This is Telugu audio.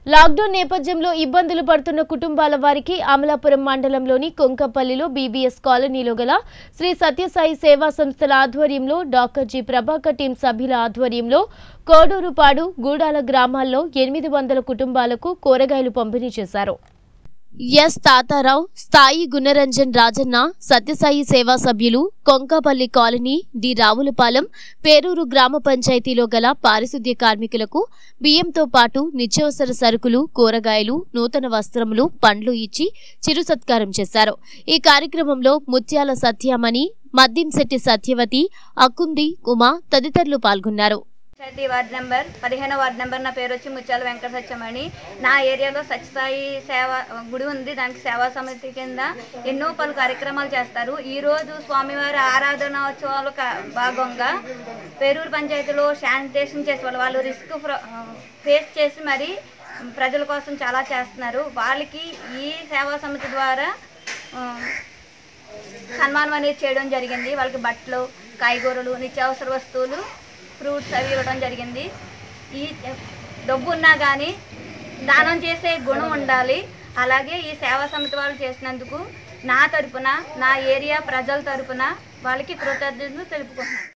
లాక్డౌన్ నేపథ్యంలో ఇబ్బందులు పడుతున్న కుటుంబాల వారికి అమలాపురం మండలంలోని కొంకపల్లిలో బీబీఎస్ కాలనీలో గల శ్రీ సత్యసాయి సేవా సంస్థల ఆధ్వర్యంలో డాక్టర్ జి ప్రభాకర్ టీం సభ్యుల ఆధ్వర్యంలో కోడూరుపాడు గూడాల గ్రామాల్లో ఎనిమిది వందల కుటుంబాలకు కూరగాయలు పంపిణీ చేశారు ఎస్ తాతారావు స్థాయి గుణరంజన్ రాజన్న సత్యసాయి సేవా సభ్యులు కొంకపల్లి కాలనీ డి రావులపాలెం పేరూరు గ్రామ పంచాయతీలో గల పారిశుద్ధ్య కార్మికులకు బియ్యంతో పాటు నిత్యావసర సరుకులు కూరగాయలు నూతన వస్త్రములు పండ్లు ఇచ్చి చిరు సత్కారం చేశారు ఈ కార్యక్రమంలో ముత్యాల సత్యమణి మద్దింశెట్టి సత్యవతి అకుంది ఉమా తదితరులు పాల్గొన్నారు పంచాయతీ వార్డ్ నెంబర్ పదిహేనో వార్డ్ నెంబర్ నా పేరు వచ్చి ముత్యాల వెంకట సత్యమణి నా ఏరియాలో సత్యసాయి సేవ గుడి ఉంది దానికి సేవా సమితి కింద ఎన్నో పలు కార్యక్రమాలు చేస్తారు ఈ రోజు స్వామివారి ఆరాధనోత్సవాలు క- భాగంగా పేరూరు పంచాయతీలో శానిటేషన్ చేసే వాళ్ళు వాళ్ళు రిస్క్ ఫేస్ చేసి మరి ప్రజల కోసం చాలా చేస్తున్నారు వాళ్ళకి ఈ సేవా సమితి ద్వారా ఆ, సన్మానం అనేది చేయడం జరిగింది వాళ్ళకి బట్టలు కాయగూరలు నిత్యావసర వస్తువులు ఫ్రూట్స్ అవి ఇవ్వడం జరిగింది ఈ డబ్బు ఉన్నా కానీ దానం చేసే గుణం ఉండాలి అలాగే ఈ సేవా సమితి వాళ్ళు చేసినందుకు నా తరపున నా ఏరియా ప్రజల తరపున వాళ్ళకి కృతజ్ఞతలు తెలుపుకుంటున్నాను